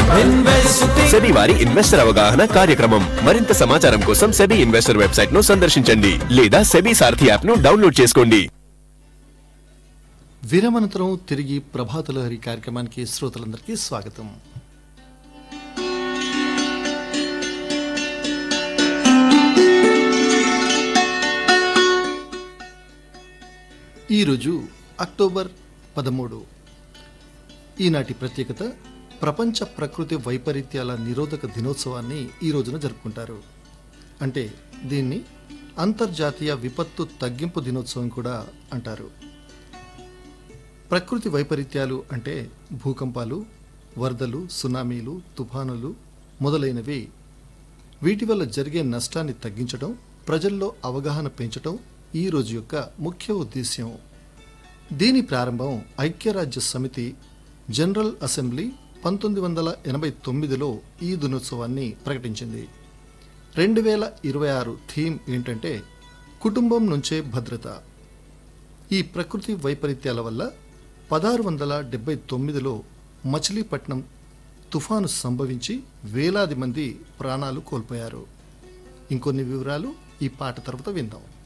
SEBI వారి investor అవగాహన కార్యక్రమం మరింత సమాచారం కోసం సెబీ ఇన్వెస్టర్ వెబ్సైట్ ను సందర్శించండి లేదా సెబీ సారథి యాప్ ను డౌన్లోడ్ చేసుకోండి విరమనంతరం తిరిగి ప్రభాత లహరి కార్యక్రమానికి శ్రోతలందరికీ స్వాగతం ఈరోజు అక్టోబర్ పదమూడు ఈనాటి ప్రత్యేకత ప్రపంచ ప్రకృతి వైపరీత్యాల నిరోధక దినోత్సవాన్ని ఈ రోజున జరుపుకుంటారు అంటే దీన్ని అంతర్జాతీయ విపత్తు తగ్గింపు దినోత్సవం కూడా అంటారు ప్రకృతి వైపరీత్యాలు అంటే భూకంపాలు వరదలు సునామీలు తుఫానులు మొదలైనవి వీటి వల్ల జరిగే నష్టాన్ని తగ్గించడం ప్రజల్లో అవగాహన పెంచడం ఈ రోజు యొక్క ముఖ్య ఉద్దేశ్యం దీని ప్రారంభం ఐక్యరాజ్య సమితి జనరల్ అసెంబ్లీ పంతొమ్మిది వందల ఎనభై తొమ్మిదిలో ఈ దినోత్సవాన్ని ప్రకటించింది రెండు వేల ఇరవై ఆరు థీమ్ ఏంటంటే కుటుంబం నుంచే భద్రత ఈ ప్రకృతి వైపరీత్యాల వల్ల పదహారు వందల డెబ్బై తొమ్మిదిలో మచిలీపట్నం తుఫాను సంభవించి వేలాది మంది ప్రాణాలు కోల్పోయారు ఇంకొన్ని వివరాలు ఈ పాట తర్వాత విందాం